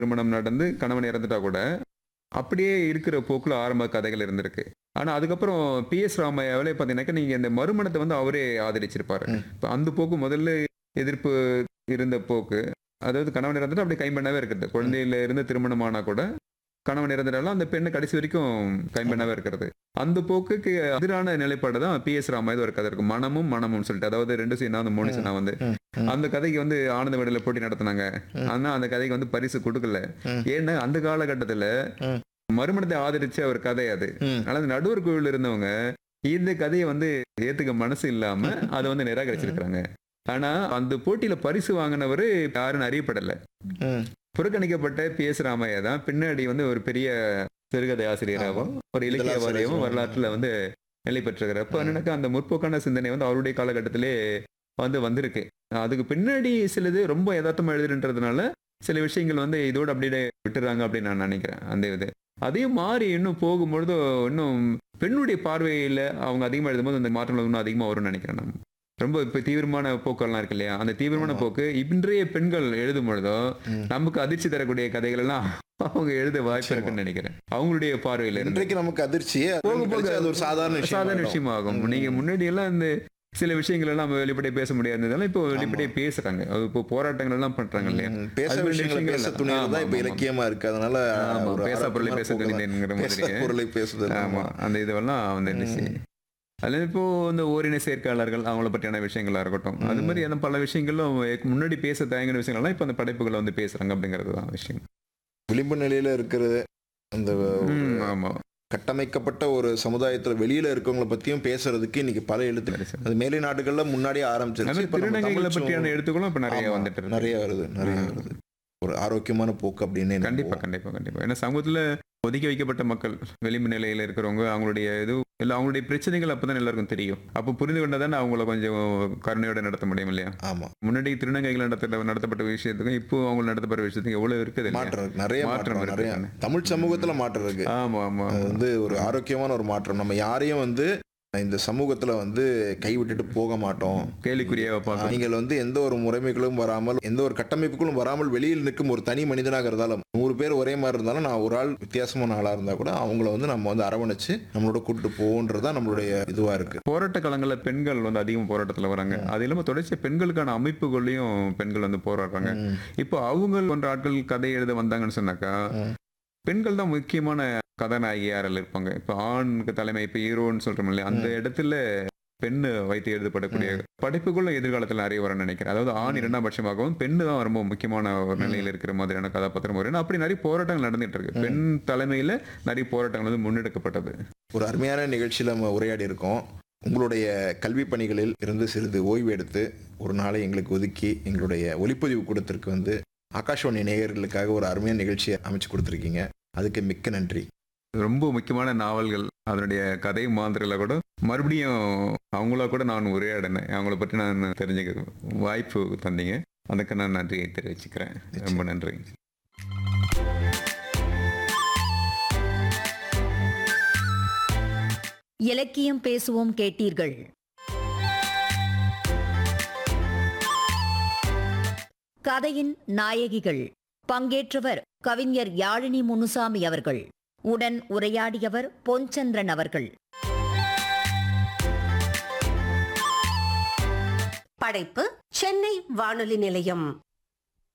திருமணம் நடந்து கணவன் இறந்துட்டா கூட அப்படியே இருக்கிற போக்குல ஆரம்ப கதைகள் இருந்திருக்கு ஆனா அதுக்கப்புறம் பி எஸ் ராமையாவில் பார்த்தீங்கன்னாக்கா நீங்க இந்த மறுமணத்தை வந்து அவரே ஆதரிச்சிருப்பாரு ம். இப்போ அந்த போக்கு முதல்ல எதிர்ப்பு இருந்த போக்கு அதாவது கணவன் இறந்துட்டு அப்படி கைம்பெண்ணாவே இருக்கிறது குழந்தையில இருந்து திருமணமானா கூட கணவன் இறந்துட்டாலும் அந்த பெண்ணு கடைசி வரைக்கும் கைம்பெண்ணாவே இருக்கிறது அந்த போக்குக்கு எதிரான நிலைப்பாடு தான் பி எஸ் ராமாயது ஒரு கதை இருக்கு மனமும் மனமும் சொல்லிட்டு அதாவது ரெண்டு சீனா அந்த மூணு சீனா வந்து ம், ம். அந்த கதைக்கு வந்து ஆனந்த விடல போட்டி நடத்தினாங்க ம். ஆனா அந்த கதைக்கு வந்து பரிசு கொடுக்கல ம். ஏன்னா அந்த காலகட்டத்துல ம். மறுமணத்தை ஆதரிச்ச ஒரு கதை அது ம். அதனால அந்த நடுவர் குழுவில் இருந்தவங்க இந்த கதையை வந்து ஏத்துக்க மனசு இல்லாம அதை வந்து நிராகரிச்சிருக்காங்க ஆனா அந்த போட்டியில பரிசு வாங்கினவரு யாருன்னு அறியப்படல ம். புறக்கணிக்கப்பட்ட பி எஸ் ராமையா தான் பின்னாடி வந்து ஒரு பெரிய சிறுகதை ஆசிரியராகவும் ஒரு இலக்கியவாதியாகவும் இதழாசிரியர். வரலாற்றுல வந்து நிலை பெற்றிருக்கிறார் அப்போ என்னக்கா அந்த முற்போக்கான சிந்தனை வந்து அவருடைய காலகட்டத்திலே வந்து வந்திருக்கு அதுக்கு பின்னாடி சிலது ரொம்ப யதார்த்தமா எழுதுன்றதுனால சில விஷயங்கள் வந்து இதோட அப்படியே விட்டுறாங்க அப்படின்னு நான் நினைக்கிறேன் அந்த இது அதையும் மாறி இன்னும் போகும்பொழுது இன்னும் பெண்ணுடைய பார்வையில அவங்க அதிகமா எழுதும்போது அந்த மாற்றங்கள் இன்னும் அதிகமா வரும்னு நினைக்கிறேன் நான் ரொம்ப இப்ப தீவிரமான போக்கெல்லாம் இருக்கு இல்லையா அந்த தீவிரமான ஆமா. போக்கு இன்றைய பெண்கள் எழுதும் பொழுதோ ம். நமக்கு அதிர்ச்சி தரக்கூடிய கதைகள் எல்லாம் அவங்க எழுத வாய்ப்பு நிச்சயமா. இருக்குன்னு நினைக்கிறேன் அவங்களுடைய பார்வையில இருந்து இன்றைக்கு நமக்கு அதிர்ச்சியே போக போக போக அது ஒரு சாதாரண விஷயம் சாதாரண ஆயிடும். விஷயமாகும் ம். நீங்க முன்னாடி எல்லாம் இந்த சில விஷயங்கள் எல்லாம் நம்ம வெளிப்படையா பேச முடியாததால இப்போ வெளிப்படையா பேசுறாங்க அது இப்போ போராட்டங்கள் எல்லாம் பண்றாங்க இல்லையா ம், பேச அது விஷயங்களை விஷயங்கள் பேச இல்ல. துணியது தான் இப்ப ஆமா, இலக்கியமா இருக்கு அதனால ஆமா, ஒரு பேசா பொருளை ஆரோக்கியமான பேச போக்கு தான். துணிந்துங்கிற பேச மாதிரி பொருளை பேசுதல் ஆமா அந்த இதுவெல்லாம் வந்துடுச்சு ம். அதுல இப்போ இந்த ஓரின சேர்க்கையாளர்கள் அவங்கள பற்றியான விஷயங்களா இருக்கட்டும் அது ம். மாதிரி அந்த பல விஷயங்களும் முன்னாடி பேச தயங்கின விஷயங்கள்லாம் இப்போ அந்த படைப்புகளை வந்து பேசுறாங்க அப்படிங்கிறது தான் விஷயம் விளிம்பு நிலையில இருக்கிற அந்த ம், ஆமா கட்டமைக்கப்பட்ட ஒரு சமுதாயத்துல வெளியில இருக்கவங்கள பத்தியும் பேசுறதுக்கு இன்னைக்கு பல எழுத்து சரி, சரி. அது மேலை நாடுகள்ல முன்னாடியே ஆரம்பிச்சிருச்சு அது இப்ப நம்ம திருநங்கைகளை தமிழ் பற்றியான சமூகம் எழுத்துக்களும் இப்ப நிறைய ஆமா, வந்துட்டு இருக்கு நிறைய வருது நிறைய ஆ. வருது ஒரு ஆரோக்கியமான போக்கு அப்படின்னு கண்டிப்பா கண்டிப்பா கண்டிப்பா ஏன்னா சமூகத்துல ஒதுக்கி வைக்கப்பட்ட மக்கள் விளிம்பு நிலையில இருக்கிறவங்க அவங்களுடைய இது இல்ல அவங்களுடைய பிரச்சனைகள் அப்பதான் எல்லாருக்கும் தெரியும் அப்போ புரிந்து கொண்டதானே அவங்கள கொஞ்சம் கருணையோட நடத்த முடியும் இல்லையா ஆமா முன்னாடி திருநங்கைகள் நடத்த நடத்தப்பட்ட விஷயத்துக்கும் இப்போ அவங்க நடத்தப்படுற விஷயத்துக்கு எவ்வளவு இருக்குது இல்லையா? மாற்றம் இருக்கு நிறைய மாற்றம் மாற்றம் நிறைய இருக்கு. தமிழ் சமூகத்துல மாற்றம் இருக்கு ஆமா ஆமா அது வந்து ஒரு ஆரோக்கியமான ஒரு மாற்றம் நம்ம யாரையும் வந்து இந்த சமூகத்துல வந்து கைவிட்டுட்டு போக மாட்டோம் கேலிக்குரியாவை பார்க்க நீங்கள் வந்து எந்த ஒரு முறைமைகளும் வராமல் எந்த ஒரு கட்டமைப்புகளும் வராமல் வெளியில் நிற்கும் ஒரு தனி மனிதனாக இருந்தாலும் நூறு பேர் ஒரே மாதிரி இருந்தாலும் நான் ஒரு ஆள் வித்தியாசமான ஆளா இருந்தா கூட அவங்கள வந்து நம்ம வந்து அரவணைச்சு நம்மளோட கூட்டிட்டு போவோன்றதுதான் நம்மளுடைய இதுவா இருக்கு போராட்ட காலங்கள்ல பெண்கள் வந்து அதிகம் போராட்டத்துல வராங்க அது இல்லாம தொடர்ச்சியா பெண்களுக்கான அமைப்புகள்லயும் பெண்கள் வந்து போராடுறாங்க ம். இப்போ அவங்க போன்ற ஆட்கள் கதை எழுத வந்தாங்கன்னு சொன்னாக்கா ம். பெண்கள் தான் முக்கியமான கதாநாயகி யாரில் இருப்பாங்க இப்போ ஆணுக்கு தலைமை இப்போ ஹீரோன்னு சொல்றோம் இல்லையா அந்த இடத்துல பெண்ணு வைத்து எழுதப்படக்கூடிய படைப்புகளும் எதிர்காலத்தில் நிறைய வரும்னு நினைக்கிறேன் அதாவது ஆண் இரண்டாம் பட்சமாகவும் பெண்ணு தான் ரொம்ப முக்கியமான ஒரு நிலையில இருக்கிற மாதிரியான கதாபாத்திரம் வரும் ஏன்னா அப்படி நிறைய போராட்டங்கள் நடந்துட்டு இருக்கு பெண் தலைமையில நிறைய போராட்டங்கள் வந்து முன்னெடுக்கப்பட்டது ஒரு அருமையான நிகழ்ச்சியில் நம்ம உரையாடி இருக்கோம் உங்களுடைய கல்வி பணிகளில் இருந்து சிறிது ஓய்வு எடுத்து ஒரு நாளை எங்களுக்கு ஒதுக்கி எங்களுடைய ஒளிப்பதிவு கூடத்திற்கு வந்து ஆகாஷவாணி நேயர்களுக்காக ஒரு அருமையான நிகழ்ச்சியை அமைச்சு கொடுத்துருக்கீங்க அதுக்கு மிக்க நன்றி ரொம்ப முக்கியமான நாவல்கள் அதனுடைய கதை மாதிரில கூட மறுபடியும் அவங்களா கூட நான் உரையாடினேன் அவங்கள பற்றி நான் தெரிஞ்சுக்க வாய்ப்பு தந்தீங்க அதுக்கு நான் நன்றியை தெரிவிச்சுக்கிறேன் ரொம்ப நன்றி இலக்கியம் பேசுவோம் கேட்டீர்கள் கதையின் நாயகிகள் பங்கேற்றவர் கவிஞர் யாழினி முனுசாமி அவர்கள் உடன் உரையாடியவர் பொன்சந்திரன் அவர்கள் படைப்பு சென்னை வானொலி நிலையம்